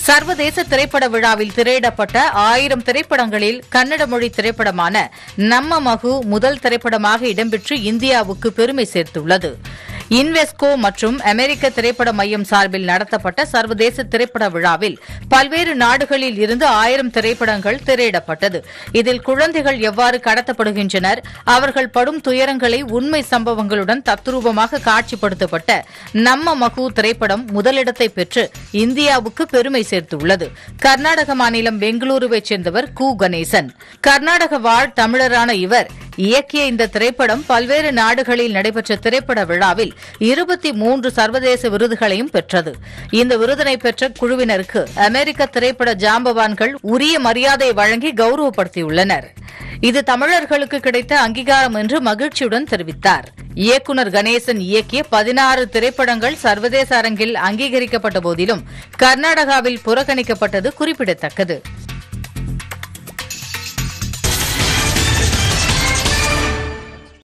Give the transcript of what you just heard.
சர்வதேச திரைப்பட விழாவில் திரையிடப்பட்ட ஆயிரம் திரைப்படங்களில் கன்னட மொழி திரைப்படமான நம்ம மகு முதல் திரைப்படமாக இடம்பெற்று இந்தியாவுக்கு பெருமை சேர்த்துள்ளது இன்வெஸ்கோ மற்றும் அமெரிக்க திரைப்பட மையம் சார்பில் நடத்தப்பட்ட சர்வதேச திரைப்பட விழாவில் பல்வேறு நாடுகளில் இருந்து ஆயிரம் திரைப்படங்கள் திரையிடப்பட்டது இதில் குழந்தைகள் எவ்வாறு கடத்தப்படுகின்றனர் அவர்கள் படும் துயரங்களை உண்மை சம்பவங்களுடன் தத்ரூபமாக காட்சிப்படுத்தப்பட்ட நம்ம மகு திரைப்படம் முதலிடத்தை பெற்று இந்தியாவுக்கு பெருமை சேர்த்துள்ளது கர்நாடக மாநிலம் பெங்களூருவைச் சேர்ந்தவர் கு கணேசன் கர்நாடக வாழ் தமிழரான இவர் இயக்கிய இந்த திரைப்படம் பல்வேறு நாடுகளில் நடைபெற்ற திரைப்பட விழாவில் இருபத்தி மூன்று சர்வதேச விருதுகளையும் பெற்றது இந்த விருதினை பெற்ற குழுவினருக்கு அமெரிக்க திரைப்பட ஜாம்பவான்கள் உரிய மரியாதை வழங்கி கௌரவப்படுத்தியுள்ளனர் இது தமிழர்களுக்கு கிடைத்த அங்கீகாரம் என்று மகிழ்ச்சியுடன் தெரிவித்தார் இயக்குநர் கணேசன் இயக்கிய பதினாறு திரைப்படங்கள் சர்வதேச அரங்கில் அங்கீகரிக்கப்பட்ட போதிலும் கர்நாடகாவில் புறக்கணிக்கப்பட்டது குறிப்பிடத்தக்கது